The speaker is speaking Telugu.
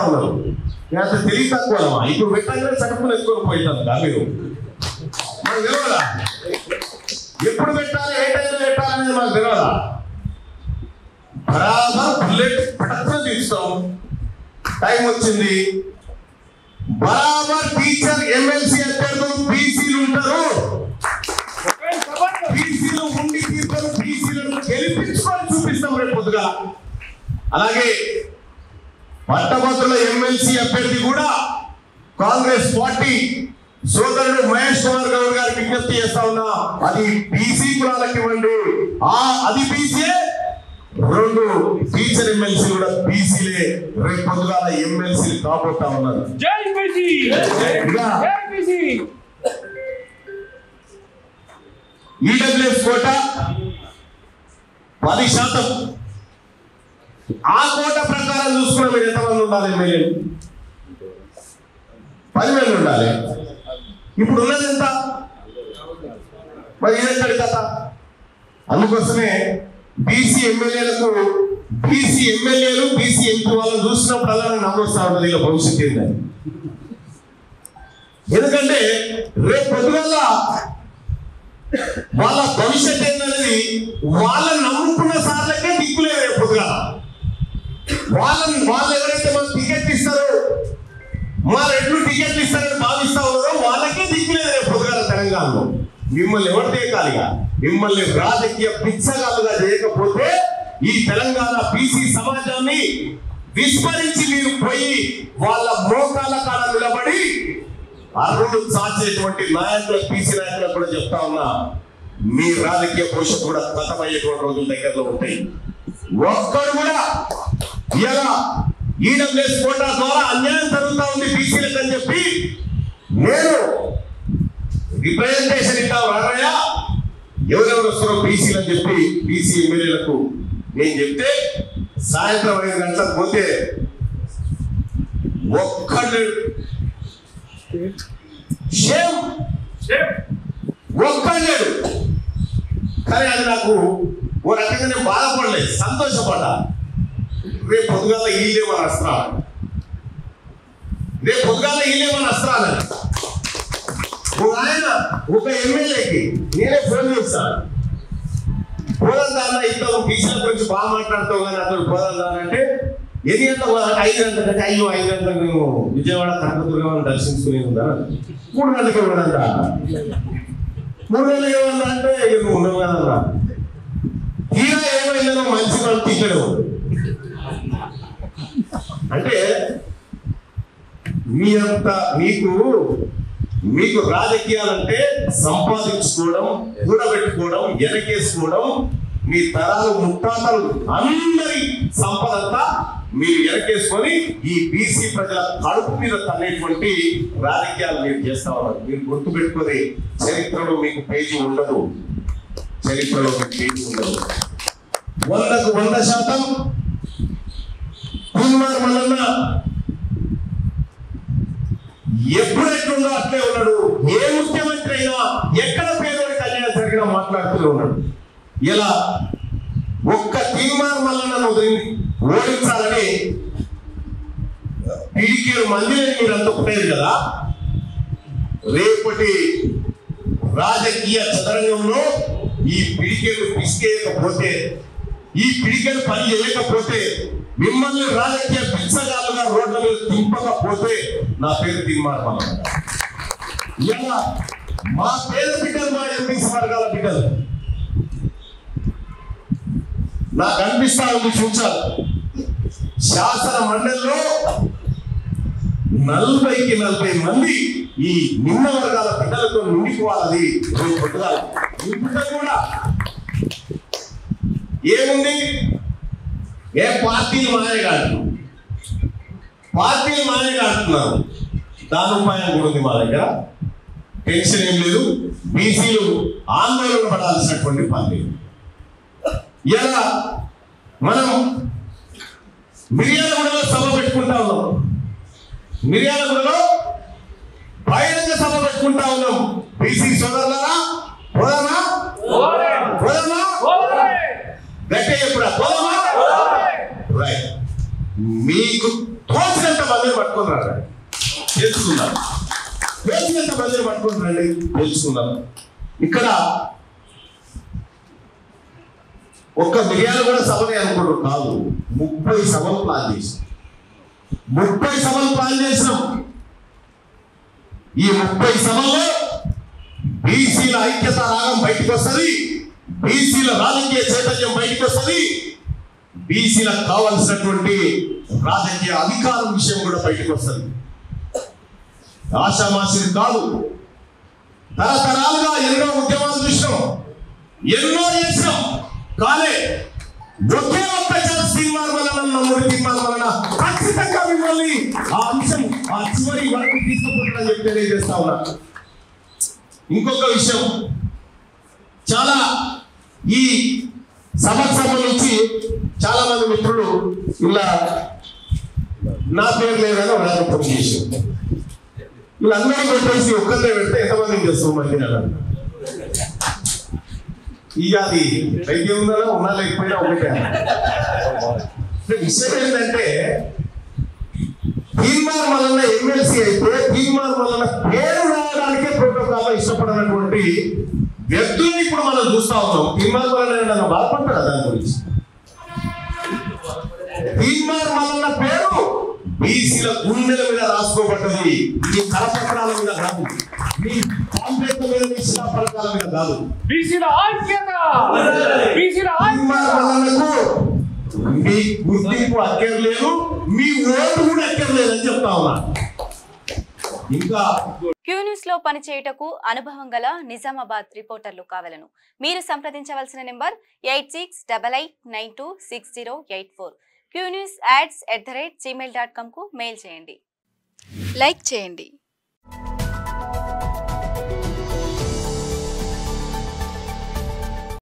ఉన్నారు నేను అంత తెలివి తక్కువ ఇప్పుడు పెట్టగానే చటుకుని ఎత్తుకొని పోయితాను కా మీరు మాకు తెలియదా ఎప్పుడు పెట్టాలి ఏ టైంలో పెట్టాలనేది మాకు తెలియదా బరాబర్ బుల్లెట్ పటక్కున తీస్తాం టైం వచ్చింది బరాబర్ టీచర్ ఎమ్మెల్సీ అభ్యర్థులు బీసీలు ఉంటారు బీసీలు ఉండి తీర్పరు బీసీలను గెలిపించుకొని చూపిస్తాం రేపు పొద్దుగా అలాగే పట్టభద్రుల ఎమ్మెల్సీ అభ్యర్థి కూడా కాంగ్రెస్ పార్టీ సోదరుడు మహేష్ కుమార్ గౌడ్ గారికి విజ్ఞప్తి చేస్తా ఉన్నా అది బీసీ కులాలకు ఇవ్వండి ఆ అది బీసీఏ రెండు టీచర్ ఎమ్మెల్సీ కూడా బీసీలే రేపు పొద్దుగాల ఎమ్మెల్సీలు కాబోతా ఉన్నారు జై బీసీ ఇంకా జై బీసీ ఈడబ్ల్యూఎస్ కోట పది శాతం ఆ కోట ప్రకారం చూసుకున్న మీరు ఎంతమంది ఉండాలి ఎమ్మెల్యేలు పదివేలు ఉండాలి ఇప్పుడు ఉన్నది ఎంత మరి ఇదెక్కడి కథ అందుకోసమే బీసీ ఎమ్మెల్యేలకు బీసీ ఎమ్మెల్యేలు బీసీ ఎంపీ వాళ్ళని చూసినప్పుడల్లా నాకు నమ్మొస్తా ఉంటుంది ఇలా భవిష్యత్తు ఏంటని ఎందుకంటే రేపు పొద్దుగల వాళ్ళ భవిష్యత్ ఏంటనేది వాళ్ళని నమ్ముకున్న సార్లకే దిక్కులే రేపు పొద్దుగల వాళ్ళని వాళ్ళు ఎవరైతే మనకు టికెట్ ఇస్తారో మా రెడ్లు టికెట్లు ఇస్తారని భావిస్తా ఉన్నారో వాళ్ళకే దిక్కులేదు రేపు పొద్దుగాల తెలంగాణలో మిమ్మల్ని ఎవరు చేయకాలిగా మిమ్మల్ని రాజకీయ పిచ్చగాలుగా చేయకపోతే ఈ తెలంగాణ బీసీ సమాజాన్ని విస్మరించి మీరు పోయి వాళ్ళ మోకాల కాడ నిలబడి అర్హుడు చాచేటువంటి నాయకుల బీసీ నాయకులకు కూడా చెప్తా ఉన్నా మీ రాజకీయ భవిష్యత్తు కూడా గతమయ్యేటువంటి రోజుల దగ్గరలో ఉంటాయి ఒక్కడు కూడా ఇలా ఈడబ్ల్యూఎస్ కోటా ద్వారా అన్యాయం జరుగుతా ఉంది బీసీలకు అని చెప్పి నేను రిప్రజెంటేషన్ ఇద్దాం రారయ్య ఎవరెవరు వస్తారో బీసీలు అని చెప్పి బీసీ ఎమ్మెల్యేలకు నేను చెప్తే సాయంత్రం ఐదు గంటలకు పోతే ఒక్కడు షేమ్ ఒక్కడు కానీ అది నాకు ఓ రకంగా నేను బాధపడలేదు సంతోషపడ్డా రేపు పొద్దుగాల ఈలేమని అస్త్రాలు రేపు పొద్దుగాల ఈలేమని అస్త్రాలు ఒక ఆయన ఒక ఎమ్మెల్యేకి నేనే ఫోన్ చేస్తాను పోదందాన ఇద్దరు బీసీల గురించి బాగా మాట్లాడుతావు కానీ అతడు పోదందాన అంటే ఎన్ని గంటలకు పోదాం ఐదు గంటలకు అయ్యో ఐదు గంటలకు మేము విజయవాడ కనకదుర్గం దర్శించుకునే ఉందా మూడు గంటలకు ఇవ్వడంట మూడు గంటలకు ఇవ్వాలంటే అంటే ఇక నువ్వు ఉండవు కదన్నా తీరా ఏమైందనో మంచి వాళ్ళు ఇక్కడ ఉంది అంటే మీ అంత మీకు మీకు రాజకీయాలంటే సంపాదించుకోవడం కూడబెట్టుకోవడం వెనకేసుకోవడం మీ తరాలు ముట్టాతలు అందరి సంపద అంతా మీరు వెనకేసుకొని ఈ బీసీ ప్రజల కడుపు మీద తనేటువంటి రాజకీయాలు మీరు చేస్తా ఉన్నారు మీరు గుర్తుపెట్టుకొని చరిత్రలో మీకు పేజీ ఉండదు చరిత్రలో మీకు పేజీ ఉండదు వందకు వంద శాతం కుమార్ మల్లన్న ఎప్పుడు ఎట్లుందో అట్లే ఉన్నాడు ఏ ముఖ్యమంత్రి అయినా ఎక్కడ పేదోడి కళ్యాణం జరిగినా మాట్లాడుతూనే ఉన్నాడు ఇలా ఒక్క తీర్మానం మల్లన్న వదిలి ఓడించాలని పిడికేడు మందిని మీరు అంత పుట్టేది కదా రేపటి రాజకీయ చదరంగంలో ఈ పిడికేడు పిసికేయకపోతే ఈ పిడికేడు పని చేయకపోతే మిమ్మల్ని రాజకీయ పిచ్చగాలుగా రోడ్ల మీద దింపకపోతే నా పేరు తీర్మానం ఇలా మా పేద బిడ్డలు మా ఎంపీసీ వర్గాల బిడ్డలు నాకు అనిపిస్తా ఉంది చూచాలి శాసన మండలిలో నలభైకి నలభై మంది ఈ నిమ్న వర్గాల బిడ్డలతో నిండిపోవాలి రేపు పొద్దుగాల. ఈ బిడ్డ కూడా ఏముంది ఏ పార్టీలు మాయగాడు పార్టీలు మాయగాడుతున్నారు దాని ఉపాయం కూడా ఉంది మా దగ్గర టెన్షన్ ఏం లేదు బీసీలు ఆందోళన పడాల్సినటువంటి పని లేదు ఇలా మనం మిర్యాలగూడలో సభ పెట్టుకుంటా ఉన్నాం మిర్యాలగూడలో బహిరంగ సభ పెట్టుకుంటా ఉన్నాం బీసీ సోదరులారా పోదామా పోదామా గట్టిగా చెప్పురా పోదామా రైట్ మీకు తోచినంత మందిని పట్టుకొని రండి తెలుసుకుందాం తోచినంత మందిని పట్టుకొని రండి తెలుసుకుందాం ఇక్కడ ఒక్క మిరియాలు కూడా సభనే అనుకుంటారు కాదు ముప్పై సభలు ప్లాన్ చేసినాం ముప్పై సభలు ప్లాన్ చేసినాం ఈ ముప్పై సభల్లో బీసీల ఐక్యత రాగం బయటకు వస్తుంది బీసీల రాజకీయ చైతన్యం బయటకు వస్తుంది బీసీలకు కావలసినటువంటి రాజకీయ అధికారం విషయం కూడా బయటకు వస్తుంది ఆషామాషిని కాదు తరతరాలుగా ఎన్నో ఉద్యమాలు చూసినాం ఎన్నో చేసినాం కాలే ఒకే ఒక్క ఛాన్స్ తీర్మానం వలన నమ్ముడు తీర్మానం వలన ఖచ్చితంగా మిమ్మల్ని ఆ అంశం ఆ చివరి వరకు తీసుకుపోతుందని చెప్పి తెలియజేస్తా ఉన్నా ఇంకొక విషయం చాలా ఈ సభకు సంబంధించి చాలా మంది మిత్రులు ఇలా నా పేరు లేదని ఒక ఫోన్ చేసి వీళ్ళందరూ పెట్టేసి ఒక్కరినే పెడితే ఎంతమందికి చేస్తాం మంది అన్నారు ఇక అది వైద్యం ఉందా ఉన్నా లేకపోయినా ఒకటే విషయం ఏంటంటే తీర్మానం వలన ఎమ్మెల్సీ అయితే తీర్మానం వలన పేరు రావడానికే ప్రోటోకాల్ ఇష్టపడినటువంటి వ్యక్తుల్ని ఇప్పుడు మనం చూస్తా ఉన్నాం తీర్మానం వలన నన్ను బాధపడ్డా దాని గురించి తీర్మానం వలన పేరు బీసీల గుండెల మీద రాసుకోబడ్డది ఈ కరపత్రాల మీద కాదు మీ కాంప్లెట్ల మీద మీ శిలాఫలకాల మీద కాదు బీసీల ఐక్యత బీసీల ఐక్యత తీర్మానాలకు మీ గుర్తింపు అక్కర్లేదు మీ ఓటు కూడా అక్కర్లేదు అని చెప్తా ఉన్నా ఇంకా క్యూ న్యూస్ లో పనిచేయుటకు అనుభవం గల నిజామాబాద్ రిపోర్టర్లు కావలను మీరు సంప్రదించవలసిన number eight six double eight nine two six zero eight four Q news ads at the rate Gmail dot com కు మెయిల్ చేయండి లైక్ చేయండి